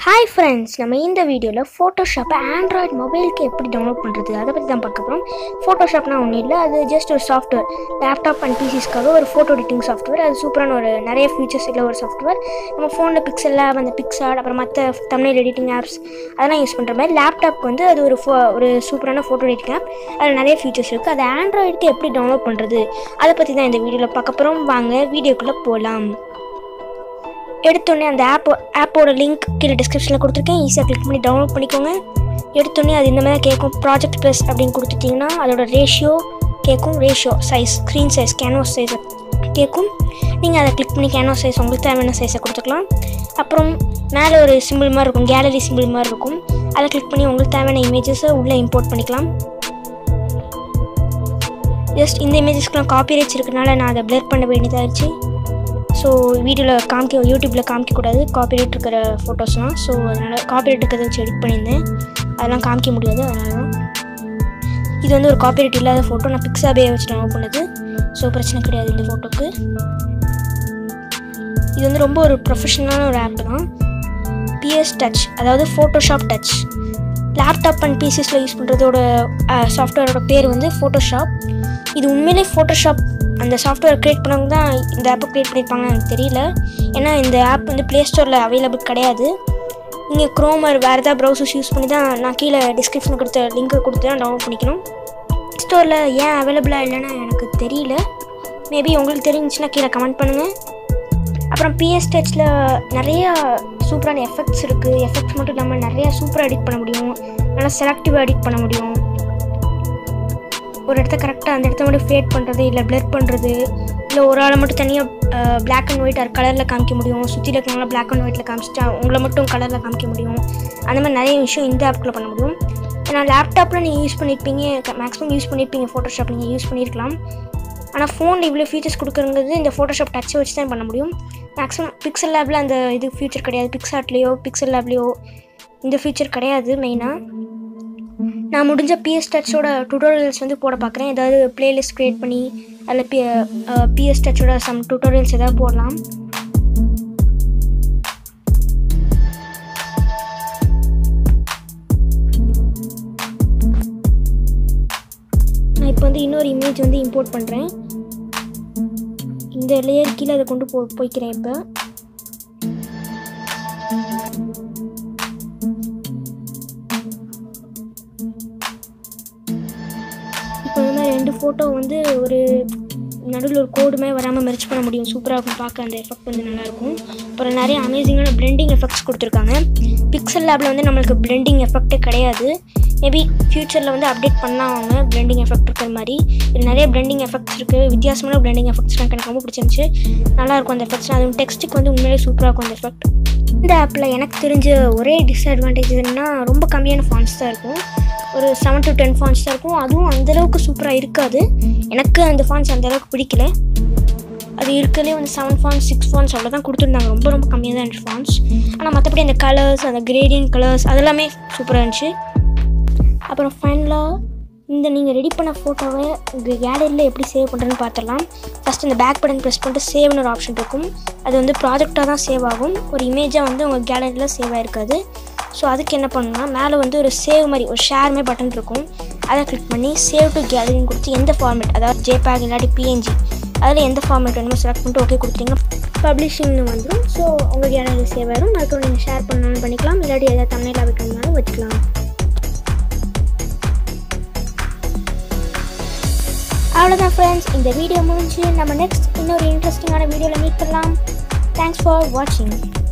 hi friends நம்ம இந்த வீடியோவில் ஃபோட்டோஷாப்பை ஆண்ட்ராய்ட் மொபைலுக்கு எப்படி டவுன்லோட் பண்ணுறது அதை பற்றி தான் பார்க்க போகிறோம் ஃபோட்டோஷாப்னா ஒன்றும் இல்லை அது ஜஸ்ட் ஒரு சாஃப்ட்வேர் லேப்டாப் அண்ட் பிசிஸ்க்காக ஒரு ஃபோட்டோ எடிட்டிங் சாஃப்ட்வேர் அது சூப்பரான ஒரு நிறைய ஃபீச்சர்ஸ் இல்லை ஒரு சாஃப்ட்வேர் நம்ம ஃபோனில் பிக்சல் லேப் அந்த பிக்சார்ட் அப்புறம் மற்ற தமிழ் எடிட்டிங் ஆப்ஸ் அதெல்லாம் யூஸ் பண்ணுற மாதிரி லேப்டாப்க்கு வந்து அது ஒரு ஃபோ ஒரு சூப்பரான ஃபோட்டோ எடிட்டிங் ஆப் அதில் நிறைய ஃபீச்சர்ஸ் இருக்குது அது ஆண்ட்ராய்டுக்கு எப்படி டவுன்லோட் பண்ணுறது அதை பற்றி தான் இந்த வீடியோவில் பார்க்க போகிறோம் வாங்க வீடியோக்குள்ளே போகலாம் எடுத்தோடனே அந்த ஆப் ஆப்போட லிங்க் கீழே டிஸ்கிரிப்ஷனில் கொடுத்துருக்கேன் ஈஸியாக கிளிக் பண்ணி டவுன்லோட் பண்ணிக்கோங்க எடுத்தோடனே அது இந்த மாதிரி கேட்கும் ப்ராஜெக்ட் ப்ளஸ் அப்படின்னு கொடுத்துட்டிங்கன்னா அதோட ரேஷியோ கேட்கும் ratio size screen size canvas சைஸை கேட்கும் நீங்கள் அதை கிளிக் பண்ணி கேன்வாஸ் சைஸ் உங்களுக்கு தேவையான சைஸை கொடுத்துக்கலாம் அப்புறம் மேலே ஒரு சிம்பிள் மாதிரி இருக்கும் கேலரி சிம்பிள் மாதிரி இருக்கும் அதை கிளிக் பண்ணி உங்களுக்கு தேவையான இமேஜஸை உள்ளே இம்போர்ட் பண்ணிக்கலாம் ஜஸ்ட் இந்த இமேஜஸ்க்குலாம் காப்பிரைட்ஸ் இருக்கனால நான் அதை பிளர் பண்ண வேண்டியதாகிடுச்சு ஸோ வீடியோவில் காமிக்க யூடியூப்பில் காமிக்கக்கூடாது காப்பிரைட் இருக்கிற ஃபோட்டோஸ்லாம் ஸோ அதனால் காப்பிரைட் இருக்கிறத வச்சு எடிட் பண்ணியிருந்தேன் அதெல்லாம் காமிக்க முடியாது அதனால தான் இது வந்து ஒரு காப்பிரைட் இல்லாத ஃபோட்டோ நான் பிக்ஸாபே வச்சு டவுன்லோட் பண்ணது ஸோ பிரச்சனை கிடையாது இந்த ஃபோட்டோக்கு இது வந்து ரொம்ப ஒரு ப்ரொஃபஷனலான ஒரு ஆப் தான் பிஎஸ் டச் அதாவது ஃபோட்டோஷாப் டச் லேப்டாப் அண்ட் பிசிஸில் யூஸ் பண்ணுறதோட சாஃப்ட்வேரோட பேர் வந்து ஃபோட்டோஷாப் இது உண்மையிலே ஃபோட்டோஷாப் அந்த சாஃப்ட்வேர் க்ரியேட் பண்ணவங்க தான் இந்த ஆப்பை க்ரியேட் பண்ணியிருப்பாங்கன்னு எனக்கு தெரியல ஏன்னா இந்த ஆப் வந்து ப்ளே ஸ்டோரில் அவைலபிள் கிடையாது நீங்கள் க்ரோமர் வேறு ஏதாவது ப்ரௌசர்ஸ் யூஸ் பண்ணி தான் நான் கீழே டிஸ்கிரிப்ஷனில் கொடுத்த லிங்க்கை கொடுத்து தான் டவுன்லோட் பண்ணிக்கணும் ஸ்டோரில் ஏன் அவைலபிளாக இல்லைன்னு எனக்கு தெரியல மேபி உங்களுக்கு தெரிஞ்சுச்சுன்னா கீழே கமெண்ட் பண்ணுங்கள் அப்புறம் பிஎஸ் டச்சில் நிறையா சூப்பரான எஃபெக்ட்ஸ் இருக்குது எஃபெக்ட்ஸ் மட்டும் இல்லாமல் நிறையா சூப்பராக எடிட் பண்ண முடியும் நல்லா செலக்டிவாக எடிட் பண்ண முடியும் ஒரு இடத்த கரெக்டாக அந்த இடத்த மட்டும் ஃபேட் பண்ணுறது இல்லை பிளர் பண்ணுறது இல்லை ஒரு ஆளை மட்டும் தனியாக பிளாக் அண்ட் ஒயிட் கலரில் காமிக்க முடியும் சுற்றில இருக்கவங்கள பிளாக் அண்ட் ஒயிட்டில் காமிச்சிட்டா உங்களை மட்டும் கலரில் காமிக்க முடியும் அந்த மாதிரி நிறைய விஷயம் இந்த ஆப்புக்குள்ளே பண்ண முடியும் ஏன்னா லேப்டாப்பில் நீங்கள் யூஸ் பண்ணியிருப்பீங்க மேக்ஸிமம் யூஸ் பண்ணியிருப்பீங்க ஃபோட்டோஷாப் நீங்கள் யூஸ் பண்ணியிருக்கலாம் ஆனால் ஃபோனில் இவ்வளோ ஃபீச்சர்ஸ் கொடுக்குறது இந்த ஃபோட்டோஷாப் டச்சை வச்சு தான் பண்ண முடியும் மேக்ஸிமம் பிக்சல் லேபில் அந்த இது ஃபீச்சர் கிடையாது பிக்சார்ட்லேயோ பிக்சல் லேப்லேயோ இந்த ஃபீச்சர் கிடையாது மெயினாக நான் முடிஞ்ச பிஎஸ் டச்சோட டுட்டோரியல்ஸ் வந்து போட பார்க்குறேன் ஏதாவது பிளேலிஸ்ட் க்ரியேட் பண்ணி அதில் பி பிஎஸ் டச்சோட சம் டுட்டோரியல்ஸ் ஏதாவது போடலாம் நான் இப்போ வந்து இன்னொரு இமேஜ் வந்து இம்போர்ட் பண்ணுறேன் இந்த லேயர் கீழே அதை கொண்டு போ போய்க்கிறேன் இப்போ இப்போ இந்த மாதிரி ரெண்டு ஃபோட்டோ வந்து ஒரு நடுவில் ஒரு கோடு மாதிரி வராமல் மெர்ச் பண்ண முடியும் சூப்பராக இருக்கும் பார்க்க அந்த எஃபெக்ட் வந்து நல்லாயிருக்கும் அப்புறம் நிறைய அமேசிங்கான பிளெண்டிங் எஃபெக்ட்ஸ் கொடுத்துருக்காங்க பிக்சல் லேபில் வந்து நம்மளுக்கு பிளெண்டிங் எஃபெக்ட்டே கிடையாது மேபி ஃப்யூச்சரில் வந்து அப்டேட் பண்ணலாம் அவங்க பிளெண்டிங் எஃபெக்ட் இருக்கிற மாதிரி இது நிறைய பிளெண்டிங் எஃபெக்ட்ஸ் இருக்குது வித்தியாசமான பிளெண்டிங் எஃபெக்ட்ஸ்லாம் எனக்கு ரொம்ப பிடிச்சிருந்துச்சு நல்லாயிருக்கும் அந்த எஃபெக்ட்ஸ் அதுவும் டெக்ஸ்ட்டுக்கு வந்து உண்மையிலே சூப்பராக இருக்கும் அந்த எஃபெக்ட் இந்த ஆப்பில் எனக்கு தெரிஞ்ச ஒரே டிஸ்அட்வான்டேஜ் என்னன்னா ரொம்ப கம்மியான ஃபான்ஸ் தான் இருக்கும் ஒரு செவன் டு டென் ஃபான்ஸ் தான் இருக்கும் அதுவும் அந்தளவுக்கு சூப்பராக இருக்காது எனக்கு அந்த ஃபான்ஸ் அந்தளவுக்கு பிடிக்கல அது இருக்கிறதுலே வந்து செவன் ஃபான்ஸ் சிக்ஸ் ஃபான்ஸ் அவ்வளோ தான் கொடுத்துருந்தாங்க ரொம்ப ரொம்ப கம்மியாக தான் இருந்துச்சு ஃபான்ஸ் ஆனால் மற்றபடி அந்த கலர்ஸ் அந்த கிரேடியன் கலர்ஸ் அதெல்லாமே சூப்பராக இருந்துச்சு அப்புறம் ஃபைனலாக இந்த நீங்கள் ரெடி பண்ண ஃபோட்டோவை உங்கள் கேலரியில் எப்படி சேவ் பண்ணுறதுன்னு பார்த்துடலாம் ஃபஸ்ட் இந்த பேக் பட்டன் ப்ரெஸ் பண்ணிட்டு சேவ்னு ஒரு ஆப்ஷன் இருக்கும் அது வந்து ப்ராஜெக்டாக தான் சேவ் ஆகும் ஒரு இமேஜாக வந்து உங்கள் கேலரியில் சேவ் ஆகிருக்காது ஸோ அதுக்கு என்ன பண்ணணும்னா மேலே வந்து ஒரு சேவ் மாதிரி ஒரு ஷேர் மாதிரி பட்டன் இருக்கும் அதை கிளிக் பண்ணி சேவ் டு கேலரின்னு கொடுத்து எந்த ஃபார்மேட் அதாவது ஜேபேக் இல்லாட்டி பிஎன்ஜி அதில் எந்த ஃபார்மேட் வேணுமோ செலக்ட் பண்ணிட்டு ஓகே கொடுத்துட்டீங்க பப்ளிஷிங்னு வந்துடும் ஸோ உங்கள் கேலரி சேவ் ஆயிரும் அதுக்கப்புறம் நீங்கள் ஷேர் பண்ணாலும் பண்ணிக்கலாம் இல்லாட்டி எதாவது தமிழில் வைக்கணும்னாலும் வச்சுக்கலாம் அவ்வளோதான் ஃப்ரெண்ட்ஸ் இந்த வீடியோ முடிஞ்சு நம்ம நெக்ஸ்ட் இன்னொரு இன்ட்ரெஸ்டிங்கான வீடியோவில் மீட் பண்ணலாம் தேங்க்ஸ் ஃபார் வாட்சிங்